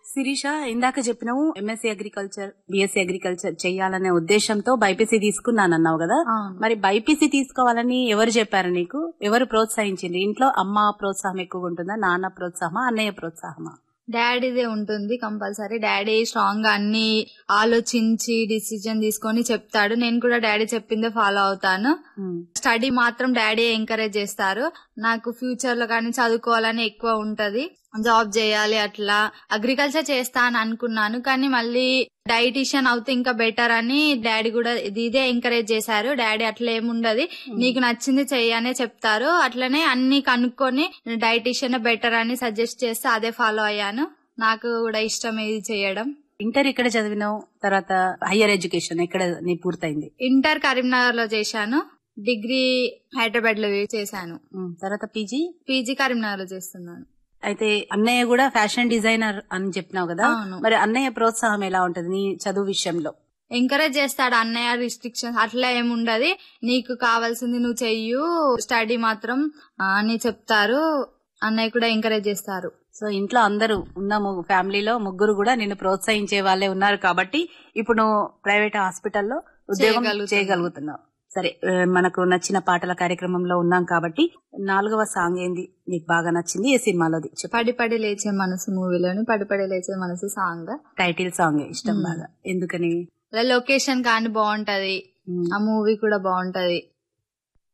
శిరీష ఇందాక చెప్పినావు MSc agriculture BSc agriculture చేయాలనే ఉద్దేశంతో బైపీసీ తీసుకున్నానన్నావు కదా అవును. మరి బైపీసీ తీసుకోవాలని ఎవరు చెప్పారు నీకు ఎవరు ప్రోత్సహించింది ఇంట్లో అమ్మ ప్రోత్సాహం ఎక్కువగా ఉంటుందా నాన్న ప్రోత్సాహమా అన్నయ్య ప్రోత్సాహమా డాడీదే ఉంటుంది కంపల్సరీ డాడీ స్ట్రాంగ్ గా అన్ని ఆలోచించి డిసిజన్ తీసుకొని చెప్తాడు నేను కూడా డాడీ చెప్పిందే ఫాలో అవుతాను స్టడీ మాత్రం డాడీ ఎంకరేజ్ చేస్తారు నాకు ఫ్యూచర్ లో కానీ చదువుకోవాలని ఎక్కువ ఉంటది జాబ్ చేయాలి అట్లా అగ్రికల్చర్ చేస్తా అని అనుకున్నాను కానీ మళ్ళీ డైటీషియన్ అవుతే ఇంకా బెటర్ అని డాడీ కూడా ఇది ఇదే ఎంకరేజ్ చేశారు డాడీ అట్లా ఏముండదు నీకు నచ్చింది చెయ్యనే చెప్తారు అట్లనే అన్ని కనుక్కొని డైటీషియన్ బెటర్ అని సజెస్ట్ చేస్తే అదే ఫాలో అయ్యాను నాకు కూడా ఇష్టం ఇది చేయడం ఇంటర్ ఇక్కడ చదివినావు తర్వాత హయ్యర్ ఎడ్యుకేషన్ ఎక్కడ నీ పూర్తయింది ఇంటర్ కరీంనగర్ లో చేశాను డిగ్రీ హైదరాబాద్ లో చేశాను ఉమ్, తర్వాత పీజీ పీజీ కరీంనగర్ లో చేస్తున్నాను అయితే అన్నయ్య కూడా ఫ్యాషన్ డిజైనర్ అని చెప్పినావు కదా అవును. మరి అన్నయ్య ప్రోత్సాహం ఎలా ఉంటది నీ చదువు విషయంలో ఎంకరేజ్ చేస్తాడు అన్నయ్య రిస్ట్రిక్షన్స్ అట్లా ఏముండదు నీకు కావాల్సింది నువ్వు చెయ్యు స్టడీ మాత్రం ఆ, అని చెప్తారు అన్నయ్య కూడా ఎంకరేజ్ చేస్తారు సో ఇంట్లో అందరూ ఉన్న ము- ఫ్యామిలీలో ముగ్గురు కూడా నిన్ను ప్రోత్సహించే వాళ్ళే ఉన్నారు కాబట్టి ఇప్పుడు నువ్వు ప్రైవేట్ హాస్పిటల్లో ఉద్యోగం చేయగలుగుతున్నా. చేయగలుగుతున్నావు సరే ఆ, మనకు నచ్చిన పాటల కార్యక్రమంలో ఉన్నాం కాబట్టి నాలుగవ సాంగ్ ఏంది నీకు బాగా నచ్చింది ఏ సినిమాలోది చెప్పు పడి పడి లేచే మనసు మూవీలోని పడి పడి లేచే మనసు సాంగ్ టైటిల్ సాంగ్ ఇష్టం మ్మ్. బాగా ఎందుకని లొకేషన్ కానీ బాగుంటది మ్మ్. ఆ మూవీ కూడా బాగుంటది